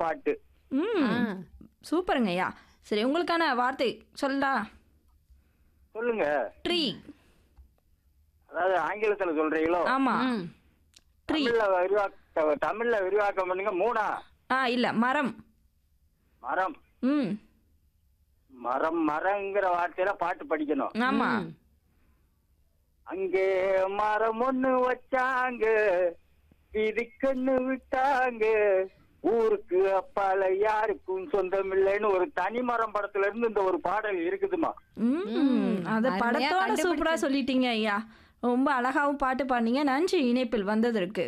பாட்டு ம் ஆ. சூப்பருங்க ஐயா சரி உங்களுக்கான வார்த்தை சொல்லடா சொல்லுங்க ட்ரீ அதாவது ஆங்கிலத்துல சொல்றீங்களோ ஆமா ம். ட்ரீ தமிழ்ல விரிவாக்க தமிழ்ல விரிவாக்கம் பண்ணுங்க மூணா ஆ இல்ல மரம் மரம் ம் மரம் மரங்கிற வார்த்தையில பாட்டு படிக்கணும் ஆமா ம். அங்கே மரம் ஒண்ணு வச்சாங்க இதுக்குன்னு விட்டாங்க ஊருக்கு அப்பால யாருக்கும் சொந்தம் இல்லைன்னு ஒரு தனி மரம் படத்துல இருந்து இந்த ஒரு பாடல் இருக்குதுமா ம் ம், அத அருமையா படத்தோட கண்டுபிடிச்சு- சூப்பரா சொல்லிட்டீங்க ஐயா ரொம்ப அழகாவும் பாட்டு பாடினீங்க நன்றி இணைப்பில் வந்ததற்கு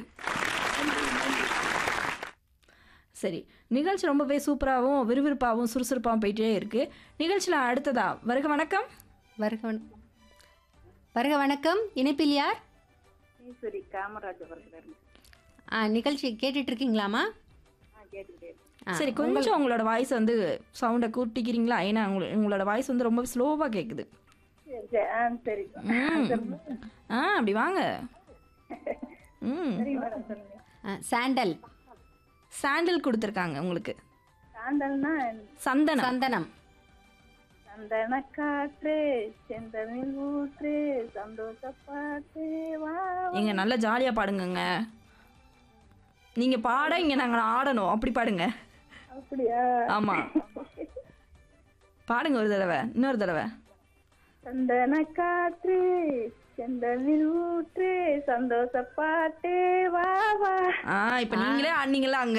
சரி நிகழ்ச்சி ரொம்பவே சூப்பராகவும் விறுவிறுப்பாகவும் சுறுசுறுப்பாகவும் போயிட்டே இருக்கு நிகழ்ச்சியில் அடுத்ததா வருக வணக்கம் வருக வணக்கம் வருக வணக்கம் இணைப்பில் யார் ஈஸ்வரி காமராஜபுரத்துல இருந்து ஆ நிகழ்ச்சி கேட்டுட்டு இருக்கீங்களாமா ஆ கேட்டுக்கிட்டே இருக்கேன். ஆ, சரி கொஞ்சம் உங்களோட வாய்ஸ் வந்து சவுண்டை கூட்டிக்கிறீங்களா ஏன்னா உங்கள- உங்களோட வாய்ஸ் வந்து ரொம்ப ஸ்லோவாக கேட்குது சரி சரி ஆ சரி ம். ஆ அப்படி வாங்க ம் சரி மேடம் சொல்லுங்க ஆ, சாண்டல் சாண்டில் கொடுத்துருக்காங்க உங்களுக்கு சாண்டல்னா சந்தனம் சந்தனம் சந்தன காற்று செந்தமிழ் ஊற்று சந்தோஷ பாட்டு வா வா. நீங்க நல்லா ஜாலியா பாடுங்கங்க நீங்க பாட இங்க நாங்க ஆடணும் அப்படி பாடுங்க அப்படியா ஆமா பாடுங்க ஒரு தடவை இன்னொரு தடவை சந்தன காற்று செந்தமிழ் ஊற்று சந்தோஷ பாட்டு வா வா ஆ இப்ப நீங்களே ஆடினீங்களா அங்க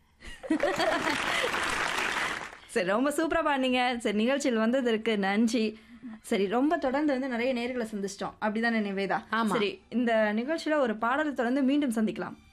சரி ரொம்ப சூப்பரா பாடுனீங்க சரி நிகழ்ச்சியில் வந்ததற்கு நன்றி சரி ரொம்ப தொடர்ந்து வந்து நிறைய நேர்களை சந்திச்சிட்டோம் அப்படிதானே நிவேதா ஆமா. சரி இந்த நிகழ்ச்சியில ஒரு பாடலை தொடர்ந்து மீண்டும் சந்திக்கலாம்